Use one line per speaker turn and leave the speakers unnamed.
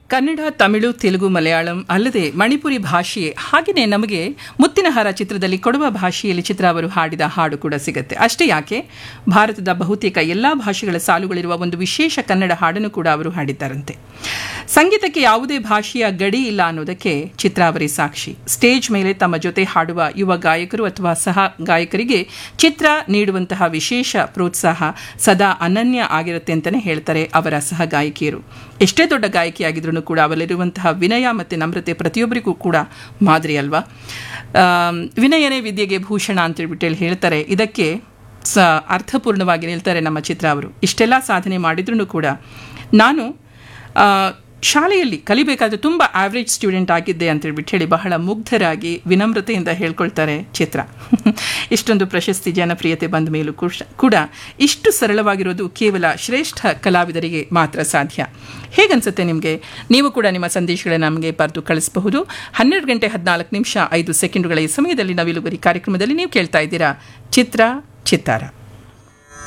ಕನ್ನಡ ತಮಿಳು ತೆಲುಗು ಮಲಯಾಳಂ ಅಲ್ಲದೆ ಮಣಿಪುರಿ ಭಾಷೆ ಹಾಗೆಯೇ ನಮಗೆ ಮುತ್ತಿನಹಾರ ಚಿತ್ರದಲ್ಲಿ ಕೊಡುವ ಭಾಷೆಯಲ್ಲಿ ಚಿತ್ರ ಅವರು ಹಾಡಿದ ಹಾಡು ಕೂಡ ಸಿಗುತ್ತೆ ಅಷ್ಟೇ ಯಾಕೆ ಭಾರತದ ಬಹುತೇಕ ಎಲ್ಲ ಭಾಷೆಗಳ ಸಾಲುಗಳಿರುವ ಒಂದು ವಿಶೇಷ ಕನ್ನಡ ಹಾಡನ್ನು ಕೂಡ ಅವರು ಹಾಡಿದ್ದಾರಂತೆ ಸಂಗೀತಕ್ಕೆ ಯಾವುದೇ ಭಾಷೆಯ ಗಡಿ ಇಲ್ಲ ಅನ್ನೋದಕ್ಕೆ ಚಿತ್ರ ಅವರೇ ಸಾಕ್ಷಿ ಸ್ಟೇಜ್ ಮೇಲೆ ತಮ್ಮ ಜೊತೆ ಹಾಡುವ ಯುವ ಗಾಯಕರು ಅಥವಾ ಸಹ ಗಾಯಕರಿಗೆ ಚಿತ್ರ ನೀಡುವಂತಹ ವಿಶೇಷ ಪ್ರೋತ್ಸಾಹ ಸದಾ ಅನನ್ಯ ಆಗಿರುತ್ತೆ ಅಂತಲೇ ಹೇಳ್ತಾರೆ ಅವರ ಸಹ ಗಾಯಕಿಯರು ಎಷ್ಟೇ ದೊಡ್ಡ ಗಾಯಕಿಯಾಗಿದ್ರೂ ಕೂಡ ಅವರಲ್ಲಿರುವಂತಹ ವಿನಯ ಮತ್ತು ನಮ್ರತೆ ಪ್ರತಿಯೊಬ್ಬರಿಗೂ ಕೂಡ ಮಾದರಿ ಅಲ್ವಾ ಆಮ್, ವಿನಯನೇ ವಿದ್ಯೆಗೆ ಭೂಷಣ ಅಂತೇಳ್ಬಿಟ್ಟು ಹೇಳ್ತಾರೆ ಇದಕ್ಕೆ ಸ ಅರ್ಥಪೂರ್ಣವಾಗಿ ನಿಲ್ತಾರೆ ನಮ್ಮ ಚಿತ್ರ ಅವರು ಇಷ್ಟೆಲ್ಲ ಸಾಧನೆ ಮಾಡಿದ್ರೂ ಕೂಡ ನಾನು ಆ, ಶಾಲೆಯಲ್ಲಿ ಕಲಿಬೇಕಾದ್ರೆ ತುಂಬ ಆವ್ರೇಜ್ ಸ್ಟೂಡೆಂಟ್ ಆಗಿದ್ದೆ ಅಂತೇಳ್ಬಿಟ್ಟು ಹೇಳಿ ಬಹಳ ಮುಗ್ಧರಾಗಿ ವಿನಮ್ರತೆಯಿಂದ ಹೇಳ್ಕೊಳ್ತಾರೆ ಚಿತ್ರ ಇಷ್ಟೊಂದು ಪ್ರಶಸ್ತಿ ಜನಪ್ರಿಯತೆ ಬಂದ ಮೇಲೂ ಕುಶ- ಕೂಡ ಇಷ್ಟು ಸರಳವಾಗಿರೋದು ಕೇವಲ ಶ್ರೇಷ್ಠ ಕಲಾವಿದರಿಗೆ ಮಾತ್ರ ಸಾಧ್ಯ ಹೇಗನ್ಸುತ್ತೆ ನಿಮಗೆ ನೀವು ಕೂಡ ನಿಮ್ಮ ಸಂದೇಶಗಳನ್ನು ನಮಗೆ ಬರೆದು ಕಳಿಸಬಹುದು ಹನ್ನೆರಡು ಗಂಟೆ ಹದಿನಾಲ್ಕು ನಿಮಿಷ ಐದು ಸೆಕೆಂಡುಗಳ ಈ ಸಮಯದಲ್ಲಿ ನವಿಲುಗರಿ ಕಾರ್ಯಕ್ರಮದಲ್ಲಿ ನೀವು ಕೇಳ್ತಾ ಇದ್ದೀರಾ ಚಿತ್ರ ಚಿತ್ತಾರ